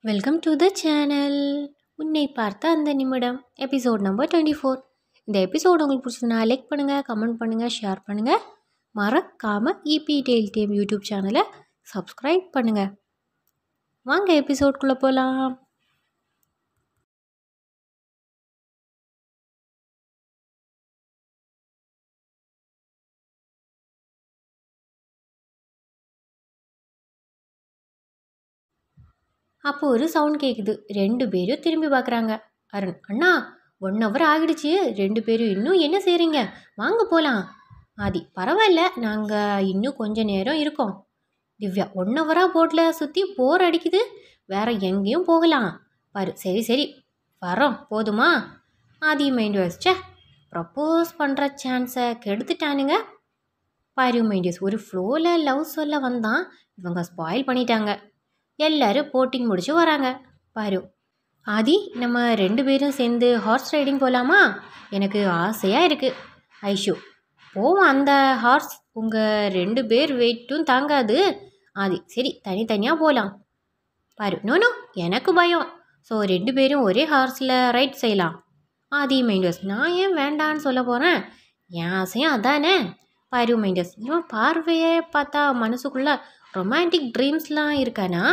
Welcome to the channel உன்னை பார்த்த அந்த நிமிடம் எபிசோட் நம்பர் டுவெண்ட்டி ஃபோர் இந்த எபிசோட் உங்களுக்கு பிடிச்சதுன்னா லைக் பண்ணுங்கள் கமெண்ட் பண்ணுங்கள் ஷேர் பண்ணுங்கள் மறக்காமல் இபி டெய்ல் டீம் யூடியூப் சேனலை சப்ஸ்கிரைப் பண்ணுங்கள் வாங்க எபிசோட்குள்ளே போகலாம் அப்போ ஒரு சவுண்ட் கேட்குது ரெண்டு பேரும் திரும்பி பார்க்குறாங்க அருண் அண்ணா ஒன் ஹவர் ஆகிடுச்சு ரெண்டு பேரும் இன்னும் என்ன செய்கிறீங்க வாங்க போகலாம் ஆதி பரவாயில்ல நாங்கள் இன்னும் கொஞ்ச நேரம் இருக்கோம் திவ்யா ஒன் ஹவராக போட்டில் சுற்றி போர் அடிக்குது வேற எங்கேயும் போகலாம் பாரு சரி சரி வரோம் போதுமா ஆதி மைண்ட் வச்சே ப்ரப்போஸ் பண்ணுற சான்ஸை கெடுத்துட்டானுங்க பாரு மைண்டியஸ் ஒரு ஃப்ளோவில் லவ் சொல்ல வந்தான் இவங்க ஸ்பாயில் பண்ணிட்டாங்க எல்லாரும் போட்டிங் முடிச்சு வராங்க பாரு ஆதி நம்ம ரெண்டு பேரும் சேர்ந்து ஹார்ஸ் ரைடிங் போகலாமா எனக்கு ஆசையாக இருக்குது ஐஷு போவோம் அந்த ஹார்ஸ் உங்கள் ரெண்டு பேர் வெயிட்டும் தாங்காது ஆதி சரி தனித்தனியாக போகலாம் பாரு நோ நோ எனக்கு பயம் ஸோ ரெண்டு பேரும் ஒரே ஹார்ஸில் ரைட் செய்யலாம் ஆதி மைண்டஸ் நான் ஏன் வேண்டான்னு சொல்ல போகிறேன் என் ஆசையும் அதானே பாரு மைண்டஸ் இவன் பார்வையே பார்த்தா மனசுக்குள்ளே ரொமான்டிக் ட்ரீம்ஸ்லாம் இருக்கானா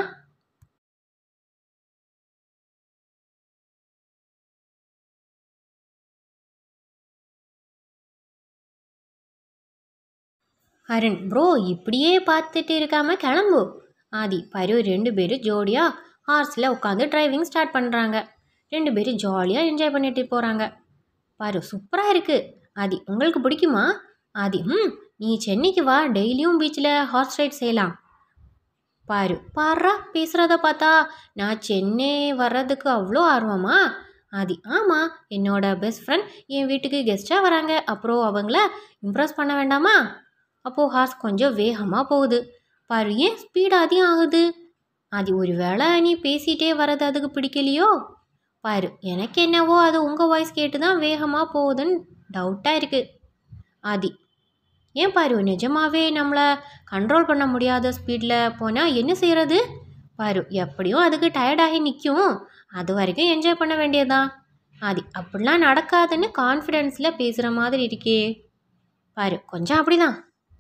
அருண் ப்ரோ இப்படியே பார்த்துட்டு இருக்காம கிளம்பு ஆதி பரு ரெண்டு பேரும் ஜோடியாக ஹார்ஸில் உட்காந்து டிரைவிங் ஸ்டார்ட் பண்ணுறாங்க ரெண்டு பேரும் ஜாலியாக என்ஜாய் பண்ணிட்டு போகிறாங்க பாரு சூப்பராக இருக்குது ஆதி உங்களுக்கு பிடிக்குமா ஆதி ம் நீ சென்னைக்கு வா டெய்லியும் பீச்சில் ஹார்ஸ் ரைட் செய்யலாம் பாரு பாரா பேசுகிறத பார்த்தா நான் சென்னை வர்றதுக்கு அவ்வளோ ஆர்வமா ஆதி ஆமாம் என்னோட பெஸ்ட் ஃப்ரெண்ட் என் வீட்டுக்கு கெஸ்ட்டாக வராங்க அப்புறம் அவங்கள இம்ப்ரெஸ் பண்ண வேண்டாமா அப்போது ஹார்ஸ் கொஞ்சம் வேகமாக போகுது பாரு ஏன் ஸ்பீட் அதிகம் ஆகுது அது ஒரு வேளை நீ பேசிகிட்டே வர்றது அதுக்கு பிடிக்கலையோ பாரு எனக்கு என்னவோ அது உங்கள் வாய்ஸ் கேட்டு தான் வேகமாக போகுதுன்னு டவுட்டாக இருக்குது ஆதி ஏன் பாரு நிஜமாவே நம்மளை கண்ட்ரோல் பண்ண முடியாத ஸ்பீடில் போனால் என்ன செய்கிறது பாரு எப்படியும் அதுக்கு டயர்டாகி நிற்கும் அது வரைக்கும் என்ஜாய் பண்ண வேண்டியதான் ஆதி அப்படிலாம் நடக்காதுன்னு கான்ஃபிடென்ஸில் பேசுகிற மாதிரி இருக்கே பாரு கொஞ்சம் அப்படிதான்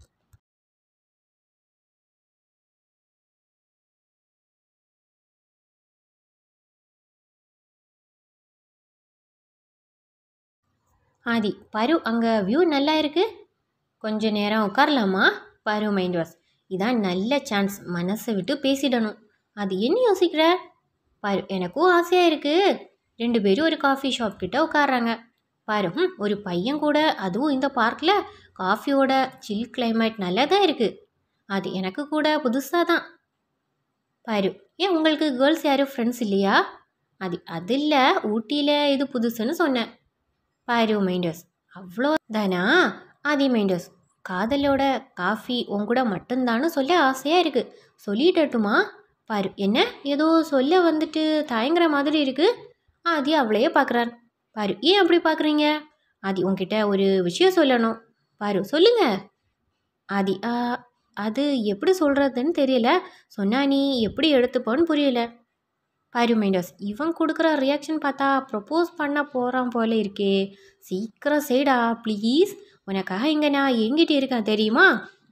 ஆதி பரு அங்கே வியூ நல்லா இருக்கு கொஞ்ச நேரம் உட்காரலாமா பரு மைண்ட் வாஷ் இதான் நல்ல சான்ஸ் மனசை விட்டு பேசிடணும் அது என்ன யோசிக்கிற பாரு எனக்கும் ஆசையாக இருக்குது ரெண்டு பேரும் ஒரு காஃபி ஷாப் கிட்ட உட்காடுறாங்க பாரு ம் ஒரு பையன் கூட அதுவும் இந்த பார்க்கில் காஃபியோட சில் கிளைமேட் நல்லா தான் இருக்குது அது எனக்கு கூட புதுசாக தான் பாரு ஏன் உங்களுக்கு கேர்ள்ஸ் யாரும் ஃப்ரெண்ட்ஸ் இல்லையா அது அது இல்லை ஊட்டியில் இது புதுசுன்னு சொன்னேன் பாரு மைண்டர்ஸ் அவ்வளோ தானா ஆதி மைண்டர்ஸ் காதலோட காஃபி உன் கூட மட்டும்தான்னு சொல்ல ஆசையாக இருக்குது சொல்லிடட்டுமா பாரு என்ன ஏதோ சொல்ல வந்துட்டு தயங்குற மாதிரி இருக்குது ஆதி அவளையே பார்க்குறார் பாரு ஏன் அப்படி பார்க்குறீங்க ஆதி உன்கிட்ட ஒரு விஷயம் சொல்லணும் பாரு சொல்லுங்க ஆதி "ஆ, அது எப்படி சொல்கிறதுன்னு தெரியல சொன்னா நீ எப்படி எடுத்துப்போன்னு புரியல பாரு மைண்டர்ஸ் இவன் கொடுக்குற ரியாக்ஷன் பார்த்தா ப்ரப்போஸ் பண்ண போகிறான் போல இருக்கே சீக்கிரம் செய்டா ப்ளீஸ் உனக்காக இங்கே நான் எங்கிட்ட இருக்கேன் தெரியுமா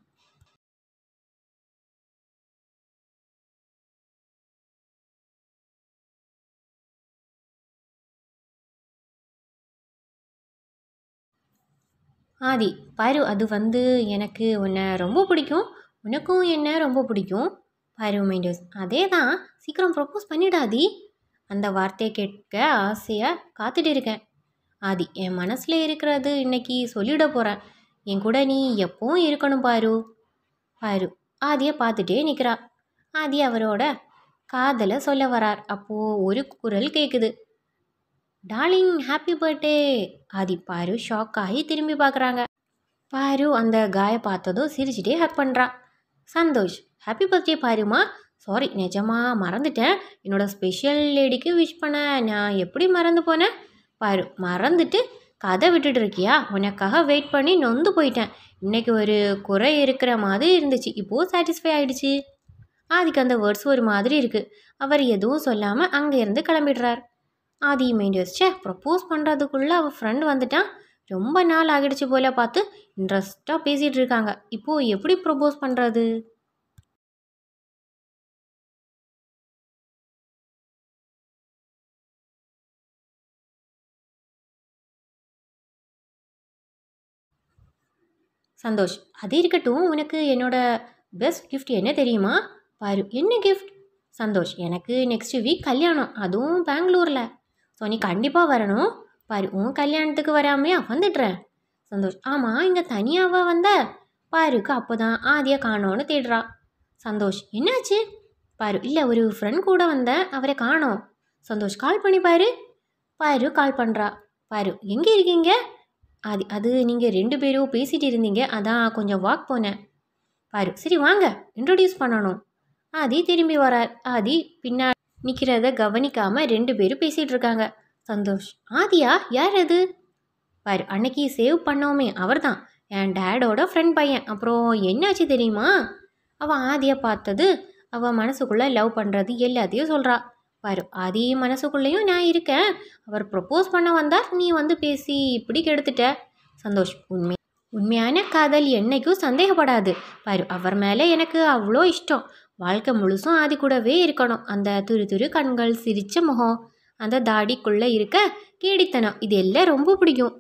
ஆதி பாரு அது வந்து எனக்கு உன்னை ரொம்ப பிடிக்கும் உனக்கும் என்ன ரொம்ப பிடிக்கும் பாரு மைண்டர்ஸ் அதே தான் சீக்கிரம் ப்ரப்போஸ் பண்ணிடாதி அந்த வார்த்தையை கேட்க ஆசையாக காத்துட்டு இருக்கேன் ஆதி என் மனசில் இருக்கிறது இன்னைக்கு சொல்லிட போகிறேன் என் கூட நீ எப்பவும் இருக்கணும் பாரு பாரு ஆதியை பார்த்துட்டே நிற்கிறா ஆதி அவரோட காதலை சொல்ல வரார் அப்போது ஒரு குரல் கேட்குது டார்லிங் ஹாப்பி பர்த்டே ஆதி பாரு ஷாக் ஆகி திரும்பி பார்க்குறாங்க பாரு அந்த காய பார்த்ததும் சிரிச்சிட்டே ஹக் பண்ணுறா சந்தோஷ் ஹாப்பி பர்த்டே பாருமா சாரி நிஜமா மறந்துட்டேன் என்னோட ஸ்பெஷல் லேடிக்கு விஷ் பண்ண நான் எப்படி மறந்து போனேன் பாரு மறந்துட்டு கதை விட்டுட்டு இருக்கியா உனக்காக வெயிட் பண்ணி நொந்து போயிட்டேன் இன்னைக்கு ஒரு குறை இருக்கிற மாதிரி இருந்துச்சு இப்போது சாட்டிஸ்ஃபை ஆயிடுச்சு ஆதிக்கு அந்த வேர்ட்ஸ் ஒரு மாதிரி இருக்கு அவர் எதுவும் சொல்லாமல் அங்கேருந்து கிளம்பிடுறார் ஆதி மைண்ட் யோசிச்சே ப்ரப்போஸ் பண்ணுறதுக்குள்ளே அவள் ஃப்ரெண்ட் வந்துட்டான் ரொம்ப நாள் ஆகிடுச்சு போல பார்த்து இன்ட்ரெஸ்டாக பேசிகிட்டு இருக்காங்க இப்போது எப்படி ப்ரப்போஸ் பண்ணுறது சந்தோஷ் அது இருக்கட்டும் உனக்கு என்னோட பெஸ்ட் கிஃப்ட் என்ன தெரியுமா பாரு என்ன கிஃப்ட் சந்தோஷ் எனக்கு நெக்ஸ்ட் வீக் கல்யாணம் அதுவும் பெங்களூரில் ஸோ நீ கண்டிப்பாக வரணும் பாரு உன் கல்யாணத்துக்கு வராமையா வந்துடுறேன் சந்தோஷ் ஆமாம் இங்கே தனியாவா வந்த பாருக்கு அப்போ தான் ஆதியை காணோன்னு தேடுறா சந்தோஷ் என்னாச்சு பாரு இல்லை ஒரு ஃப்ரெண்ட் கூட வந்தேன் அவரை காணோம் சந்தோஷ் கால் பண்ணி பாரு பாரு கால் பண்ணுறா பாரு எங்கே இருக்கீங்க அது அது நீங்கள் ரெண்டு பேரும் பேசிகிட்டு இருந்தீங்க அதான் கொஞ்சம் வாக் போனேன் பாரு சரி வாங்க இன்ட்ரடியூஸ் பண்ணணும் ஆதி திரும்பி வரார் ஆதி பின்னாடி நிற்கிறத கவனிக்காம ரெண்டு பேரும் பேசிகிட்டு இருக்காங்க சந்தோஷ் ஆதியா யார் அது பாரு அன்னைக்கு சேவ் பண்ணோமே அவர்தான் என் டேடோட ஃப்ரெண்ட் பையன் அப்புறம் என்னாச்சு தெரியுமா அவள் ஆதியை பார்த்தது அவள் மனசுக்குள்ளே லவ் பண்ணுறது எல்லாத்தையும் சொல்கிறா பாரு ஆதி மனசுக்குள்ளேயும் நான் இருக்கேன் அவர் ப்ரப்போஸ் பண்ண வந்தார் நீ வந்து பேசி இப்படி கெடுத்துட்ட சந்தோஷ் உண்மை உண்மையான காதல் என்னைக்கும் சந்தேகப்படாது பாரு அவர் மேலே எனக்கு அவ்வளோ இஷ்டம் வாழ்க்கை முழுசும் ஆதி கூடவே இருக்கணும் அந்த துரு துரு கண்கள் சிரிச்ச முகம் அந்த தாடிக்குள்ளே இருக்க கேடித்தனம் இது எல்லாம் ரொம்ப பிடிக்கும்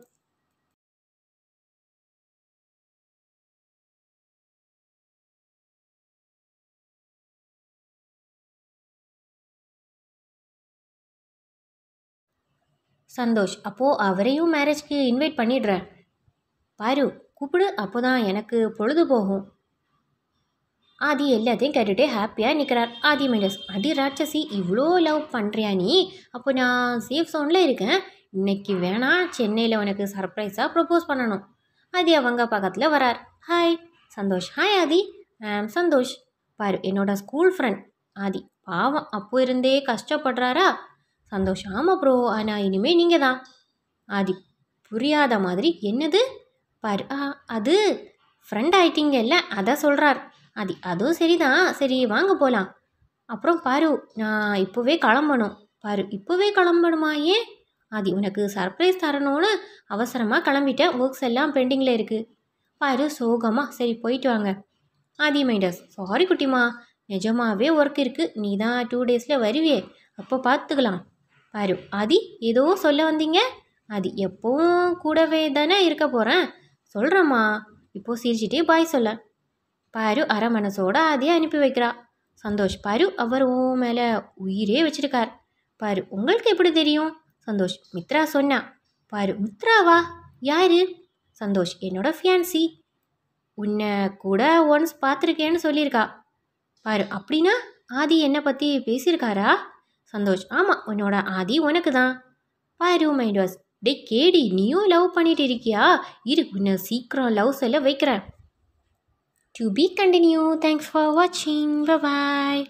சந்தோஷ் அப்போது அவரையும் மேரேஜ்க்கு இன்வைட் பண்ணிடுறேன் பாரு கூப்பிடு அப்போ தான் எனக்கு பொழுது போகும் ஆதி எல்லாத்தையும் கேட்டுகிட்டே ஹாப்பியாக நிற்கிறார் ஆதி மைண்டஸ் அடி ராட்சசி இவ்வளோ லவ் பண்ணுறியா நீ அப்போ நான் சேஃப் சோனில் இருக்கேன் இன்னைக்கு வேணா சென்னையில் உனக்கு சர்ப்ரைஸாக ப்ரப்போஸ் பண்ணணும் ஆதி அவங்க பக்கத்தில் வரார் ஹாய் சந்தோஷ் ஹாய் ஆதி ஆம் சந்தோஷ் பாரு என்னோட ஸ்கூல் ஃப்ரெண்ட் ஆதி பாவம் அப்போ இருந்தே கஷ்டப்படுறாரா சந்தோஷ் ஆமாம் ப்ரோ ஆனால் இனிமேல் நீங்கள் தான் ஆதி புரியாத மாதிரி என்னது பாரு ஆ அது ஃப்ரெண்ட் ஆயிட்டீங்கல்ல அதை சொல்கிறார் ஆதி அதுவும் சரிதான் சரி வாங்க போகலாம் அப்புறம் பாரு நான் இப்போவே கிளம்பணும் பாரு இப்போவே கிளம்பணுமா ஏன் ஆதி உனக்கு சர்ப்ரைஸ் தரணும்னு அவசரமாக கிளம்பிட்டேன் ஒர்க்ஸ் எல்லாம் பெண்டிங்கில் இருக்குது பாரு சோகமா சரி போயிட்டு வாங்க ஆதி மைண்டஸ் சாரி குட்டிமா நிஜமாவே ஒர்க் இருக்குது நீ தான் டூ டேஸில் வருவியே அப்போ பார்த்துக்கலாம் பாரு ஆதி ஏதோ சொல்ல வந்தீங்க ஆதி எப்பவும் கூடவே தானே இருக்க போகிறேன் சொல்கிறேம்மா இப்போ சிரிச்சிட்டே பாய் சொல்ல பாரு அரை மனசோட ஆதியை அனுப்பி வைக்கிறா சந்தோஷ் பாரு அவர் ஓ மேலே உயிரே வச்சிருக்கார் பாரு உங்களுக்கு எப்படி தெரியும் சந்தோஷ் மித்ரா சொன்னா பாரு மித்ராவா யாரு சந்தோஷ் என்னோட ஃபியான்சி உன்னை கூட ஒன்ஸ் பார்த்துருக்கேன்னு சொல்லியிருக்கா பாரு அப்படின்னா ஆதி என்னை பற்றி பேசியிருக்காரா சந்தோஷ் ஆமாம் உன்னோட ஆதி உனக்கு தான் பாரு மைண்ட் வாஸ் டே கேடி நீயும் லவ் பண்ணிட்டு இருக்கியா இரு உன்னை சீக்கிரம் லவ் சொல்ல வைக்கிறேன் to be continue thanks for வாட்சிங் bye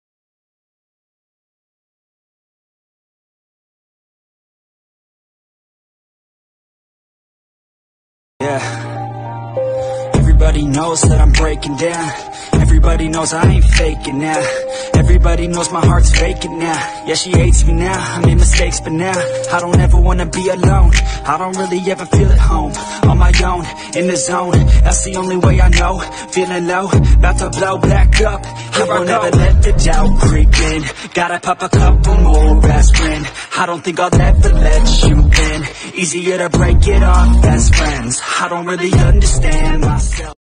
Yeah. Everybody knows that I'm breaking down. Everybody knows I ain't faking now. Everybody knows my heart's faking now. Yeah, she hates me now. I made mistakes, but now I don't ever wanna be alone. I don't really ever feel at home. On my own, in the zone. That's the only way I know. Feeling low, about to blow back up. I won't ever let the doubt creep in. Gotta pop a couple more aspirin. I don't think I'll ever let you in. Easier to break it off best friends. I don't really understand myself.